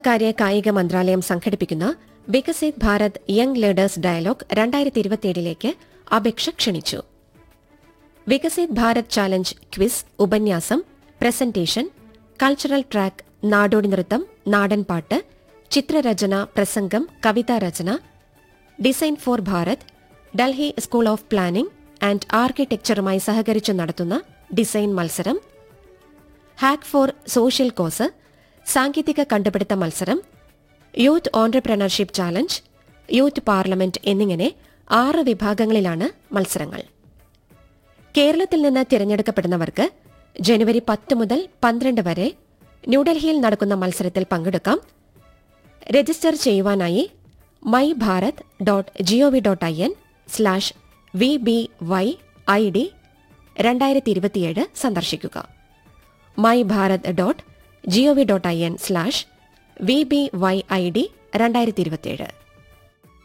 കാര്യ കായിക മന്ത്രാലയം സംഘടിപ്പിക്കുന്ന Viksit Bharat young leaders dialogue രണ്ടായിരത്തി ഇരുപത്തിയേഴിലേക്ക് അപേക്ഷ ക്ഷണിച്ചു വികസിത് ഭാരത് ചാലഞ്ച് ക്വിസ് ഉപന്യാസം പ്രസന്റേഷൻ കൾച്ചറൽ ട്രാക്ക് നാടോടി നൃത്തം നാടൻ പാട്ട് ചിത്രരചന പ്രസംഗം കവിതാരചന design for Bharat Delhi school of planning and ആർക്കിടെക്ചറുമായി സഹകരിച്ചു നടത്തുന്ന ഡിസൈൻ മത്സരം ഹാക്ക് ഫോർ സോഷ്യൽ കോസ് സാങ്കേതിക കണ്ടുപിടുത്ത മത്സരം youth entrepreneurship challenge youth parliament എന്നിങ്ങനെ ആറ് വിഭാഗങ്ങളിലാണ് മത്സരങ്ങൾ കേരളത്തിൽ നിന്ന് തിരഞ്ഞെടുക്കപ്പെടുന്നവർക്ക് ജനുവരി പത്ത് മുതൽ പന്ത്രണ്ട് വരെ ന്യൂഡൽഹിയിൽ നടക്കുന്ന മത്സരത്തിൽ പങ്കെടുക്കാം രജിസ്റ്റർ ചെയ്യുവാനായി my Bharat dot G O V dot I N slash V B Y I D രണ്ടായിരത്തി ഇരുപത്തിയേഴ് സന്ദർശിക്കുക my Bharat dot G O V dot I N slash V B Y I D രണ്ടായിരത്തി ഇരുപത്തിയേഴ്